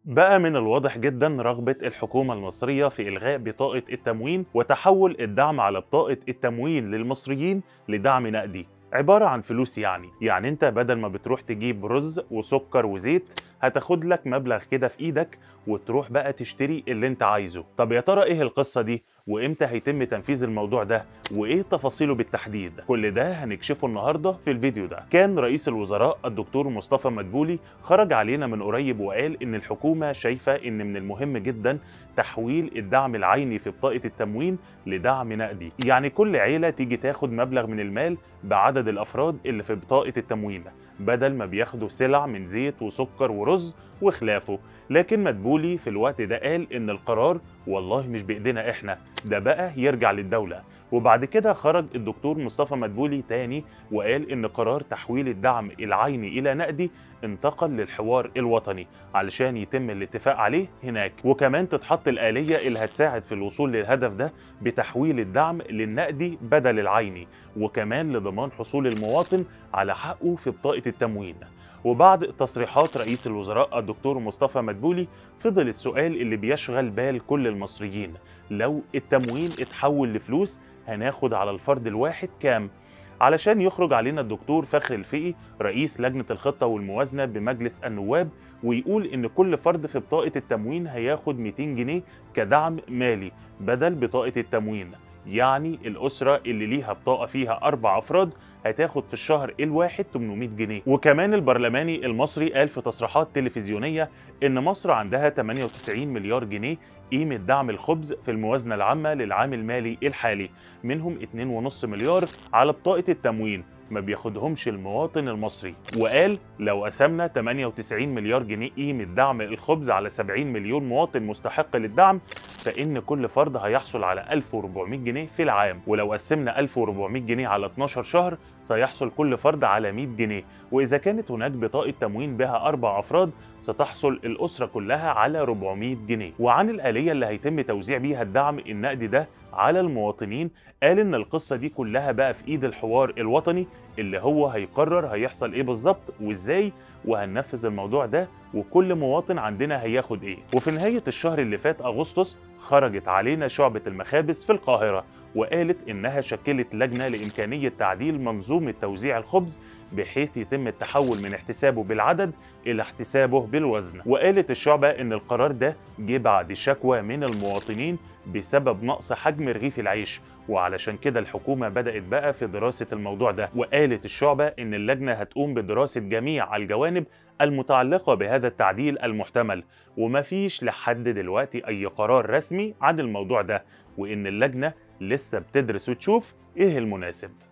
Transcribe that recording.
بقى من الواضح جدا رغبة الحكومة المصرية في إلغاء بطاقة التموين وتحول الدعم على بطاقة التموين للمصريين لدعم نقدي عبارة عن فلوس يعني يعني انت بدل ما بتروح تجيب رز وسكر وزيت هتاخد لك مبلغ كده في ايدك وتروح بقى تشتري اللي انت عايزه طب يا ترى ايه القصة دي وامتى هيتم تنفيذ الموضوع ده وايه تفاصيله بالتحديد كل ده هنكشفه النهارده في الفيديو ده كان رئيس الوزراء الدكتور مصطفى مدبولي خرج علينا من قريب وقال ان الحكومه شايفه ان من المهم جدا تحويل الدعم العيني في بطاقه التموين لدعم نقدي يعني كل عيله تيجي تاخد مبلغ من المال بعدد الافراد اللي في بطاقه التموين بدل ما بياخدوا سلع من زيت وسكر ورز وخلافه لكن مدبولي في الوقت ده قال ان القرار والله مش بايدينا احنا ده بقى يرجع للدوله وبعد كده خرج الدكتور مصطفى مدبولي تاني وقال ان قرار تحويل الدعم العيني الى نقدي انتقل للحوار الوطني علشان يتم الاتفاق عليه هناك وكمان تتحط الآلية اللي هتساعد في الوصول للهدف ده بتحويل الدعم للنقدي بدل العيني وكمان لضمان حصول المواطن على حقه في بطاقة التموين وبعد تصريحات رئيس الوزراء الدكتور مصطفى مدبولي فضل السؤال اللي بيشغل بال كل المصريين لو التموين اتحول لفلوس هناخد على الفرد الواحد كام علشان يخرج علينا الدكتور فخر الفقي رئيس لجنة الخطة والموازنة بمجلس النواب ويقول إن كل فرد في بطاقة التموين هياخد 200 جنيه كدعم مالي بدل بطاقة التموين يعني الأسرة اللي ليها بطاقة فيها أربع أفراد هتاخد في الشهر الواحد 800 جنيه وكمان البرلماني المصري قال في تصريحات تلفزيونية إن مصر عندها 98 مليار جنيه قيمة دعم الخبز في الموازنة العامة للعام المالي الحالي منهم 2.5 مليار على بطاقة التموين ما بياخدهمش المواطن المصري وقال لو قسمنا 98 مليار جنيه قيمة دعم الخبز على 70 مليون مواطن مستحق للدعم فإن كل فرد هيحصل على 1400 جنيه في العام ولو قسمنا 1400 جنيه على 12 شهر سيحصل كل فرد على 100 جنيه وإذا كانت هناك بطاقة تموين بها أربع أفراد ستحصل الأسرة كلها على 400 جنيه وعن الآلية اللي هيتم توزيع بيها الدعم النقدي ده على المواطنين قال ان القصه دي كلها بقى في ايد الحوار الوطني اللي هو هيقرر هيحصل ايه بالظبط وازاي وهننفذ الموضوع ده وكل مواطن عندنا هياخد ايه وفي نهايه الشهر اللي فات اغسطس خرجت علينا شعبه المخابز في القاهره وقالت انها شكلت لجنه لامكانيه تعديل منظومه توزيع الخبز بحيث يتم التحول من احتسابه بالعدد الى احتسابه بالوزن وقالت الشعبة ان القرار ده جه بعد شكوى من المواطنين بسبب نقص حجم رغيف العيش وعلشان كده الحكومة بدأت بقى في دراسة الموضوع ده وقالت الشعبة ان اللجنة هتقوم بدراسة جميع الجوانب المتعلقة بهذا التعديل المحتمل ومفيش لحد دلوقتي اي قرار رسمي عن الموضوع ده وان اللجنة لسه بتدرس وتشوف ايه المناسب